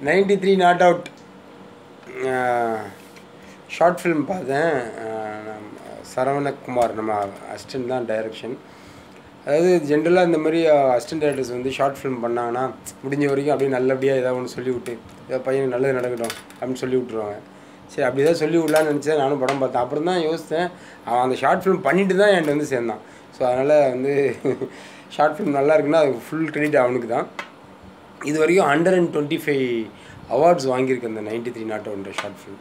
ninety three not out short film பார்த்தேன் uh நம்ம சரவணகுமார் நம்ம அசிஸ்டன்ட் தான் டைரக்ஷன் அதாவது ஜென்ரலாக இந்த மாதிரி அசிஸ்டன்ட் டைரக்டர்ஸ் வந்து ஷார்ட் ஃபிலிம் பண்ணாங்கன்னா முடிஞ்ச வரைக்கும் அப்படியே நல்லபடியாக ஏதாவது ஒன்று சொல்லி விட்டு ஏதாவது பையனுக்கு நல்லது நடக்கட்டும் அப்படின்னு சொல்லி விட்ருவாங்க சரி அப்படி தான் சொல்லி விடலான்னு நினச்சேன் நானும் படம் பார்த்தேன் அப்புறம் தான் யோசித்தேன் அவன் அந்த ஷார்ட் ஃபிலிம் பண்ணிட்டு தான் என்கிட்ட வந்து சேர்ந்தான் ஸோ அதனால் வந்து ஷார்ட் ஃபிலிம் நல்லா இருக்குன்னா அது ஃபுல் கிரெடிட் அவனுக்கு தான் இது வரைக்கும் hundred and twenty five awards வாங்கியிருக்கு அந்த நைன்டி த்ரீ நாட் ஒன்ற ஷார்ட் ஃபிலிம்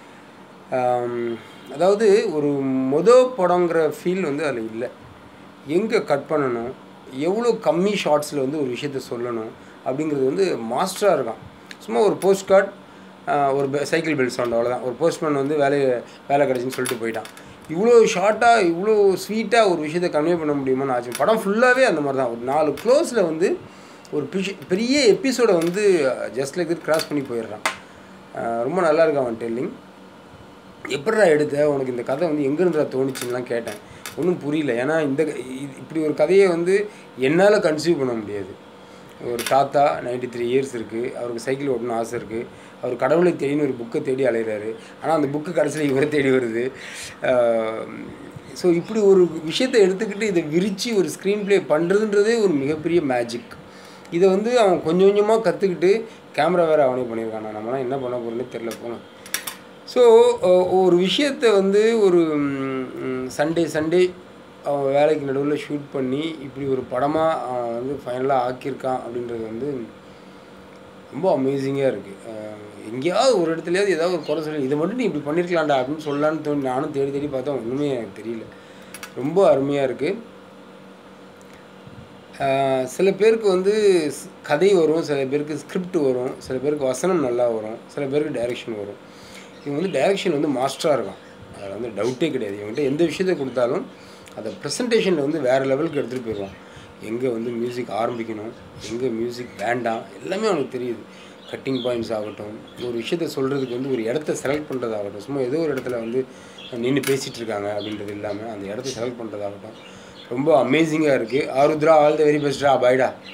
அதாவது ஒரு மொத படங்கிற ஃபீல் வந்து அதில் இல்லை எங்கே கட் பண்ணணும் எவ்வளோ கம்மி ஷார்ட்ஸில் வந்து ஒரு விஷயத்த சொல்லணும் அப்படிங்கிறது வந்து மாஸ்டராக இருக்கான் சும்மா ஒரு போஸ்ட் கார்டு ஒரு சைக்கிள் பெல் சவுண்ட் அவ்வளோதான் ஒரு போஸ்ட்மேன் வந்து வேலையை வேலை கிடச்சின்னு சொல்லிட்டு போயிட்டான் இவ்வளோ ஷார்ட்டாக இவ்வளோ ஸ்வீட்டாக ஒரு விஷயத்தை கன்வே பண்ண முடியுமான்னு ஆச்சு படம் ஃபுல்லாகவே அந்த மாதிரி தான் ஒரு நாலு க்ளோஸில் வந்து ஒரு பிஷ் பெரிய எபிசோடை வந்து ஜஸ்ட் லைக் இது கிராஸ் பண்ணி போயிடுறான் அஹ் ரொம்ப நல்லா இருக்கு அவன் டெல்லிங் எப்படிடா எடுத்த உனக்கு இந்த கதை வந்து எங்கேருந்துடா தோணுச்சுன்னுலாம் கேட்டேன் ஒன்றும் புரியல ஏன்னா இந்த இது- இப்படி ஒரு கதையை வந்து என்னால் கன்சீவ் பண்ண முடியாது ஒரு தாத்தா 93 த்ரீ இயர்ஸ் இருக்குது அவருக்கு சைக்கிள் ஓட்டணும் ஆசை இருக்குது அவர் கடவுளை தேடின்னு ஒரு புக்கை தேடி அலைகிறாரு ஆனால் அந்த புக்கு கடைசியில் இவரை தேடி வருது ஸோ இப்படி ஒரு விஷயத்தை எடுத்துக்கிட்டு இதை விரித்து ஒரு ஸ்க்ரீன் ப்ளே பண்ணுறதுன்றதே ஒரு மிகப்பெரிய மேஜிக் இதை வந்து அவன் கொஞ்சம் கொஞ்சமாக கற்றுக்கிட்டு கேமரா வேறு அவனே பண்ணியிருக்கான் நம்மளாம் என்ன பண்ண போகிறோன்னே தெரில போனோம் ஸோ ஒரு விஷயத்தை வந்து ஒரு சண்டே சண்டே அவன் வேலைக்கு நடுவில் ஷூட் பண்ணி இப்படி ஒரு படமாக அவன் வந்து ஃபைனலாக ஆக்கியிருக்கான் அப்படின்றது வந்து ரொம்ப அமேசிங்காக இருக்குது எங்கேயாவது ஒரு இடத்துலையாவது ஏதாவது ஒரு குறை சொல்லி இதை மட்டும் நீ இப்படி பண்ணியிருக்கலாம்டா அப்படின்னு சொல்லலான்னு தோணி நானும் தேடி தேடி பார்த்தா ஒன்றுமே எனக்கு தெரியல ரொம்ப அருமையாக இருக்குது ஆஹ் சில பேருக்கு வந்து ஸ்- கதை வரும் சில பேருக்கு ஸ்கிரிப்ட் வரும் சில பேருக்கு வசனம் நல்லா வரும் சில பேருக்கு டைரக்ஷன் வரும் இவங்க வந்து டைரக்ஷன் வந்து மாஸ்டராக இருக்கான் அதில் வந்து டவுட்டே கிடையாது இவங்ககிட்ட எந்த விஷயத்தை கொடுத்தாலும் அதை ப்ரெசன்டேஷனில் வந்து வேறு லெவலுக்கு எடுத்துகிட்டு போயிடுவான் எங்கே வந்து மியூசிக் ஆரம்பிக்கணும் எங்கே மியூசிக் வேண்டாம் எல்லாமே அவனுக்கு தெரியுது கட்டிங் பாயிண்ட்ஸ் ஆகட்டும் ஒரு விஷயத்த சொல்கிறதுக்கு வந்து ஒரு இடத்த செலக்ட் பண்ணுறதாகட்டும் சும்மா ஏதோ ஒரு இடத்துல வந்து நின்று பேசிகிட்டு இருக்காங்க அப்படின்றது இல்லாமல் அந்த இடத்த செலக்ட் பண்ணுறதாகட்டும் ரொம்ப அமேசிங்காக இருக்குது ஆருத்ரா ஆல் த வெரி பெஸ்ட்ரா பாய்டா